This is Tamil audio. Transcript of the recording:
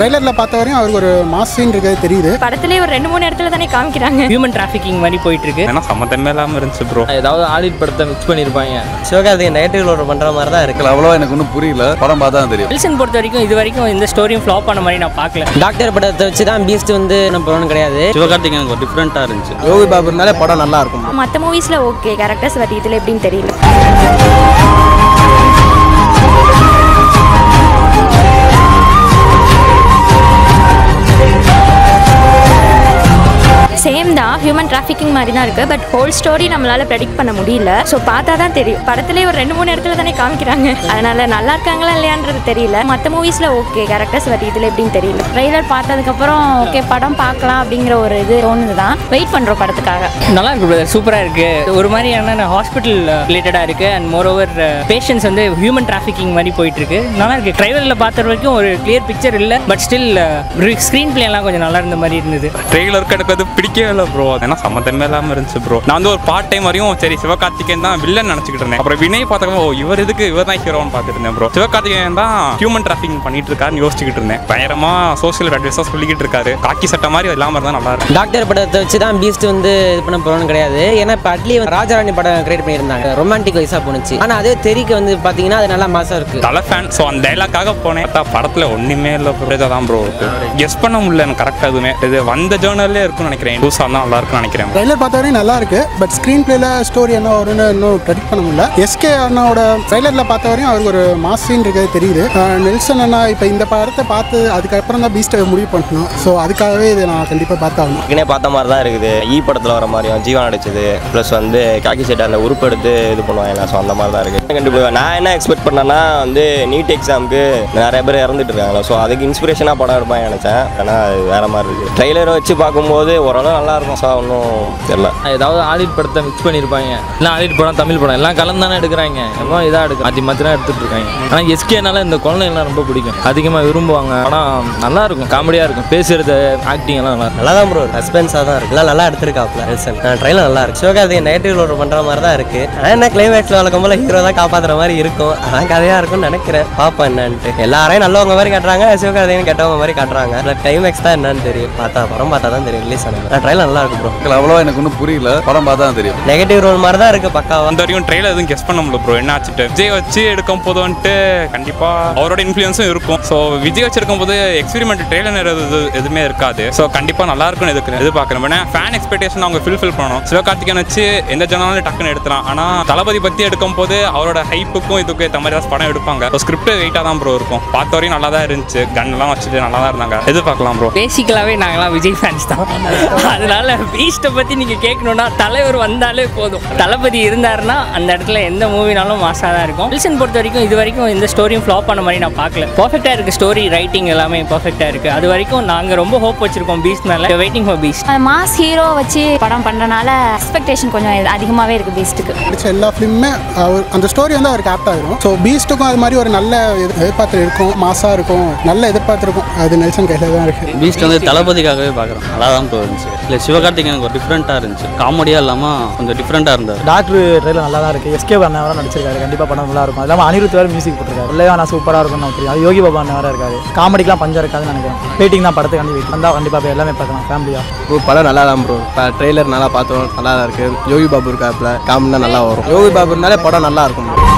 ட்ரைலரில் பார்த்த வரையும் அவருக்கு ஒரு மாஸ் சீன் இருக்கிறது தெரியுது படத்திலே ஒரு ரெண்டு மூணு இடத்துல தானே காமிக்கிறாங்க ஹியூமன் டிராஃபிக்கிங் மாதிரி போயிட்டு இருக்கு ஏன்னா சம்மந்தமே இல்லாமல் இருந்துச்சு ப்ரோ ஏதாவது ஆடிட் படத்தை மிக்ஸ் பண்ணியிருப்பாங்க சிவகார்த்திகேயன் நெகட்டிவ் ரோல் பண்ணுற மாதிரி தான் இருக்கு அவ்வளோவா எனக்கு ஒன்றும் புரியல படம் பார்த்தா தான் தெரியும் வில்சன் பொறுத்த வரைக்கும் இது வரைக்கும் இந்த ஸ்டோரியும் ஃப்ளாப் பண்ண மாதிரி நான் பார்க்கல டாக்டர் படத்தை வச்சு தான் பீஸ்ட் வந்து நம்ம படம் கிடையாது சிவகார்த்திகேயன் எனக்கு டிஃப்ரெண்ட்டாக இருந்துச்சு யோகி பாபுனாலே படம் நல்லா இருக்கும் மற்ற மூவிஸில் ஓகே கேரக்டர்ஸ் பட் இதில் எப்படின்னு தெரியல சேம் தான் ஹியூமன் டிராஃபிக்கிங் மாதிரி தான் இருக்குது பட் ஹோல் ஸ்டோரி நம்மளால ப்ரெடிக்ட் பண்ண முடியல ஸோ பார்த்தா தான் தெரியும் படத்திலே ஒரு ரெண்டு மூணு இடத்துல தானே காமிக்கிறாங்க அதனால நல்லா இருக்காங்களா இல்லையான்றது தெரியல மற்ற மூவிஸில் ஓகே கேரக்டர்ஸ் பட் இதில் எப்படின்னு தெரியல ட்ரெய்லர் பார்த்ததுக்கப்புறம் ஓகே படம் பார்க்கலாம் அப்படிங்கிற ஒரு இது தோணுது தான் வெயிட் பண்ணுறோம் படத்துக்காக நல்லா இருக்கு பிரதர் சூப்பராக இருக்கு ஒரு மாதிரியான ஹாஸ்பிட்டல் ரிலேட்டடாக இருக்கு அண்ட் மோர் ஓவர் பேஷண்ட்ஸ் வந்து ஹியூமன் டிராஃபிக்கிங் மாதிரி போயிட்டு இருக்கு நல்லா இருக்கு ட்ரைவலில் பார்த்த வரைக்கும் ஒரு கிளியர் பிக்சர் இல்லை பட் ஸ்டில் ஸ்க்ரீன் பிளே எல்லாம் கொஞ்சம் நல்லா இருந்த மாதிரி இருந்தது ட்ரெய்லருக்கு எடுக்கிறது பிடிக்கவே இல்லை ப்ரோ ஏன்னா சம்மந்தமே இல்லாமல் இருந்துச்சு ப்ரோ நான் வந்து ஒரு பார்ட் டைம் வரையும் சரி சிவகார்த்திகேயன் தான் வில்லன் நினச்சிக்கிட்டு இருந்தேன் அப்புறம் வினய் பார்த்தா ஓ இவர் இதுக்கு இவர் தான் ஹீரோன்னு பார்த்துட்டு இருந்தேன் ப்ரோ சிவகார்த்திகேயன் தான் ஹியூமன் டிராஃபிக் பண்ணிட்டு இருக்காருன்னு யோசிச்சுக்கிட்டு இருந்தேன் பயங்கரமா சோஷியல் அட்வைஸாக சொல்லிக்கிட்டு இருக்காரு காக்கி சட்டை மாதிரி இல்லாமல் இருந்தால் நல்லா இருக்கும் டாக்டர் படத்தை வச்சு தான் பீஸ்ட் வந்து இது பண்ண போகணும் கிடையாது ஏன்னா இப்போ அட்லி வந்து ராஜாராணி படம் கிரியேட் பண்ணியிருந்தாங்க ரொமான்டிக் வைஸாக போணுச்சு ஆனால் அதே தெறிக்கு வந்து பார்த்தீங்கன்னா அது நல்லா மாசம் இருக்கு தலை ஃபேன் ஸோ அந்த டைலாக்காக போனேன் பார்த்தா படத்தில் ஒன்றுமே இல்லை ப்ரோ தான் ப்ரோ இருக்கு கெஸ் பண்ண முடியல எனக்கு கரெக்டாக எதுவுமே இது வந்த ஜேர்னல்லே இருக்கும்னு நினைக்கிறேன் புதுசாக தான் நல்லா இருக்கும்னு நினைக்கிறேன் ட்ரைலர் பார்த்த வரையும் நல்லா இருக்கு பட் ஸ்க்ரீன் பிளேல ஸ்டோரி என்ன வரும்னு இன்னும் ப்ரெடிக்ட் பண்ண முடியல எஸ்கே அண்ணாவோட ட்ரைலரில் பார்த்த வரையும் அவருக்கு ஒரு மாஸ் சீன் இருக்கிறது தெரியுது அஹ் நெல்சன் அண்ணா இப்போ இந்த படத்தை பார்த்து அதுக்கப்புறம் தான் பீஸ்ட்டை முடிவு பண்ணணும் ஸோ அதுக்காகவே இதை நான் கண்டிப்பாக பார்த்தாகணும் ஏற்கனவே பார்த்த மாதிரி தான் இருக்குது ஈ படத்தில் வர மாதிரியும் ஜீவா நடிச்சது ப்ளஸ் வந்து காக்கி செட் அந்த உறுப்பு எடுத்து இது பண்ணுவாங்க ஸோ அந்த மாதிரி தான் இருக்குது கண்டிப்பாக நான் என்ன எக்ஸ்பெக்ட் பண்ணேன்னா வந்து நீட் எக்ஸாமுக்கு நிறைய பேர் இறந்துட்டு இருக்காங்களா ஸோ அதுக்கு இன்ஸ்பிரேஷனாக படம் எடுப்பாங்க நினச்சேன் ஆனால் அது வேற மாதிரி இருக்குது ட்ரெய்லரை வச்சு பார்க்கும்போது ஓரளவு நல்லா இருக்கும் ஸோ ஒன்றும் தெரியல ஏதாவது ஆடிட் படத்தை மிக்ஸ் பண்ணியிருப்பாங்க இல்லை ஆடிட் படம் தமிழ் படம் எல்லாம் கலந்து தானே எடுக்கிறாங்க எல்லாம் இதாக எடுக்க மாற்றி மாற்றி தான் எடுத்துட்டு இருக்காங்க ஆனால் எஸ்கேனால இந்த குழந்தைங்கலாம் ரொம்ப பிடிக்கும் அதிகமாக விரும்புவாங்க ஆனால் நல்லா இருக்கும் காமெடியாக இருக்கும் பேசுறது ஆக்டிங் எல்லாம் நல்லா இருக்கும் நல்லா தான் ப்ரோ சஸ்பென்ஸாக தான் இருக்கு எல்லாம் நல்லா எடுத்திருக்காப்ல நெல்சன் ட்ரைலர் நல்லா இருக்கு சிவகார்த்திகேயன் நெகட்டிவ் ரோல் பண்ணுற மாதிரி தான் இருக்கு ஆனால் என்ன கிளைமேக்ஸில் வழக்கம் போல ஹீரோ தான் காப்பாற்றுற மாதிரி இருக்கும் அதான் கதையாக இருக்கும்னு நினைக்கிறேன் பார்ப்பேன் என்னன்ட்டு எல்லாரையும் நல்லவங்க மாதிரி காட்டுறாங்க சிவகார்த்திகேயன் கெட்டவங்க மாதிரி காட்டுறாங்க இல்லை கிளைமேக்ஸ் தான் என்னன்னு தெரியும் பார்த்தா படம் பார்த்தா தான் தெரியும் ரிலீஸ் ஆனது ட்ரைலர் நல்லா இருக்கு ப்ரோ அவ்வளோவா எனக்கு ஒன்றும் புரியல படம் பார்த்தா தான் தெரியும் நெகட்டிவ் ரோல் மாதிரி தான் இருக்கு பக்காவா அந்த வரையும் ட்ரெயிலர் எதுவும் கெஸ் பண்ண முடியல ப்ரோ என்ன ஆச்சுட்டு விஜய் வச்சு எடுக்கும் போது வந்துட்டு கண்டிப்பாக அவரோட இன்ஃப்ளூயன்ஸும் இருக்கும் ஸோ விஜய் வச்சு எடுக்கும் போது எக்ஸ்பெரிமெண்ட் ட்ரெயிலர் எது எதுவுமே இருக்காது ஸோ கண்டிப்பாக நல்லா இருக்கும்னு எதுக்கு எதிர்பார்க்குறேன் ஏன்னா ஃபேன் எக்ஸ்பெக்டேஷன் அவங்க ஃபில்ஃபில் பண்ணணும் சிவகார்த்திகேயன் வச்சு எந்த ஜனாலும் டக்குன்னு எடுத்துலாம் ஆனால் தளபதி பற்றி எடுக்கும் போது அவரோட ஹைப்புக்கும் இதுக்கும் ஏற்ற மாதிரி தான் படம் எடுப்பாங்க ஸோ ஸ்கிரிப்ட் வெயிட்டாக தான் ப்ரோ இருக்கும் பார்த்த வரையும் நல்லா தான் இருந்துச்சு கன்லாம் வச்சுட்டு நல்லா தான் இருந்தாங்க எதிர்பார்க்கலாம் ப்ரோ பேசிக்கலாகவே நாங்களாம் விஜய் ஃபேன்ஸ் தான் அதனால பீஸ்ட்டை பற்றி நீங்கள் கேட்கணுன்னா தலைவர் வந்தாலே போதும் தளபதி இருந்தாருன்னா அந்த இடத்துல எந்த மூவினாலும் மாசாக தான் இருக்கும் வில்சன் பொறுத்த வரைக்கும் இது வரைக்கும் இந்த ஸ்டோரியும் ஃப்ளாப் பண்ண மாதிரி நான் பார்க்கல பர்ஃபெக்டாக இருக்குது ஸ்டோரி ரைட்டிங் எல்லாமே பர்ஃபெக்டாக இருக்குது அது வரைக்கும் நாங்கள் ரொம்ப ஹோப் வச்சிருக்கோம் பீஸ் மேலே waiting for PS mass hero வச்சு படம் பண்ணுறனால எக்ஸ்பெக்டேஷன் கொஞ்சம் அதிகமாகவே இருக்குது பீஸ்ட்டுக்கு நடிச்ச எல்லா ஃபிலிமுமே அவர் அந்த ஸ்டோரி வந்து அவருக்கு ஆப்ட் ஆகிடும் ஸோ பீஸ்ட்டுக்கும் அது மாதிரி ஒரு நல்ல எதிர்- எதிர்பார்த்து இருக்கும் மாசாக இருக்கும் நல்ல எதிர்பார்த்து இருக்கும் அது நெல்சன் கையில் தான் இருக்குது பீஸ்ட் வந்து தளபதிக்காகவே பார்க்குறோம் நல்லா தான் ப்ரோ இருந்துச்சு இல்லை சிவகார்த்திகேயன் எனக்கு ஒரு டிஃப்ரெண்ட்டாக இருந்துச்சு காமெடியாக இல்லாமல் கொஞ்சம் டிஃப்ரெண்ட்டாக இருந்தார் டாக்டர் ட்ரெயிலர் நல்லா தான் இருக்குது எஸ்கே அண்ணன் வேறு நடிச்சிருக்காரு கண்டிப்பாக படம் நல்லா இருக்கும் அது இல்லாமல் அனிருத் வேறு மியூசிக் போட்டிருக்காரு இல்லையா நான் சூப்பராக இருக்கும்னு எனக்கு தெரியும் அது யோகி பாபா அண்ணன் வேறு இருக்காரு காமெடிக்கெலாம் பஞ்சம் இருக்காதுன்னு நினைக்கிறேன் வெயிட்டிங் தான் படத்துக்கு வெயிட் வந்தால் கண்டிப்பாக போய் எல்லாமே பார்க்கலாம் ஃபேமிலியாக படம் நல்லா தான் ப்ரோ ட்ரெய்லர் நல்லா பார்த்தோம் நல்லா தான் இருக்கு யோகி பாபு இருக்காப்புல காமெடினா நல்லா வரும் யோகி பாபுனாலே படம் நல்லா இருக்கும் bro.